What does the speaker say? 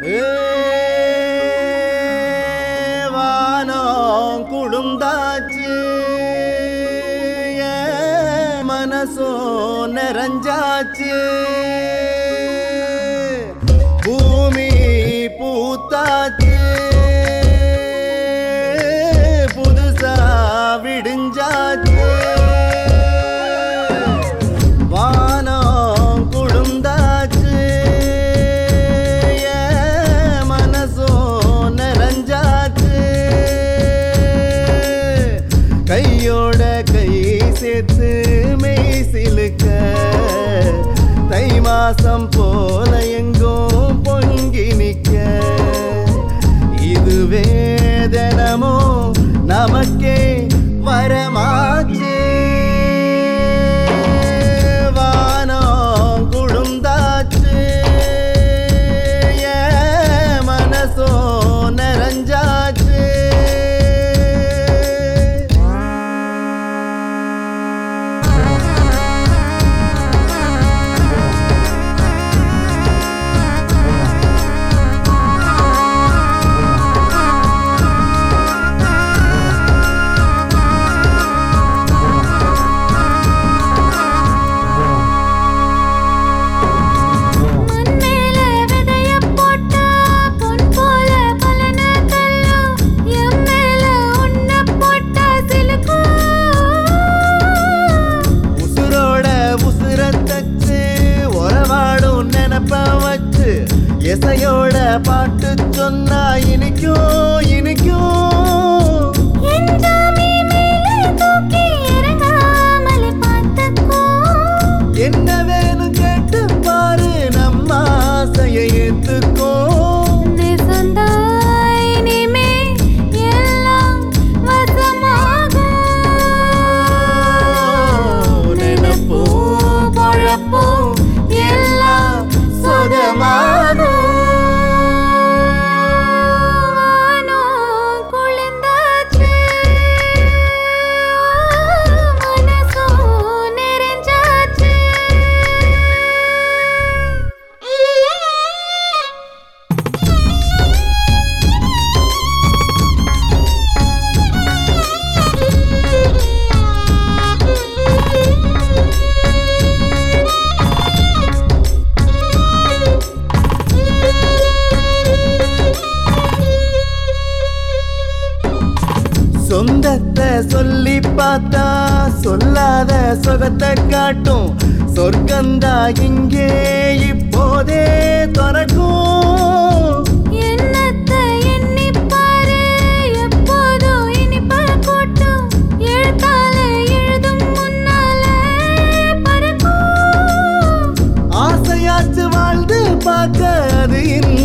வானம் குடுந்தாச்சு என் மனசோ நிறைஞ்சாச்சு பூமி பூத்தாச்சு புதுசா விடிஞ்சாச்சு வானம் குளுந்தாச்சு என் மனசும் நிறைஞ்சாச்சு கையோட கை சேர்த்து மெய் சிலுக்க தை மாசம் போல எங்கும் பொங்கி நிக்க இதுவே தினமும் நமக்கே வரமாச்சு வானம் குளுந்தாச்சு என் மனசோ நிறைஞ்சாச்சு மண் மேல விதைய போட்டா பொன் போல பலன தள்ளும் என் மேல உன்னை போட்டா சிலுக்கும் உசுரோட உசுர தச்சு உறவாடும் நினப்ப வச்சு இசையோட பாட்டு சொன்னா இனிக்கும் இனிக்கும் என் ஜாமி மேலே தூக்கி இறங்காமலே பார்த்துக்கோ என்ன வேணும் கேட்டு பாரு நம்ம ஆசையை ஏத்துக்கோ தேசந்தாய் இனிமே எல்லாம் வசமாகும் நினைப்போம் பொழப்போம் எல்லாம் சுகமாகும் வானம் குளிர்ந்தாச்சு மனசும் நிறைஞ்சாச்சு சொந்தத்தை சொல்லி பார்த்தா சொல்லாத சுகத்தை காட்டும் சொர்க்கந்தா இங்கே இப்போதே துறக்கும் என்னத்தை எண்ணிப் பாரு, எப்போதும் இனிப்ப கூட்டும். எழுத்தால எழுதும் முன்னாலே பறக்கும். ஆசையாச்சு வாழ்ந்து பார்க்க அது இன்னும்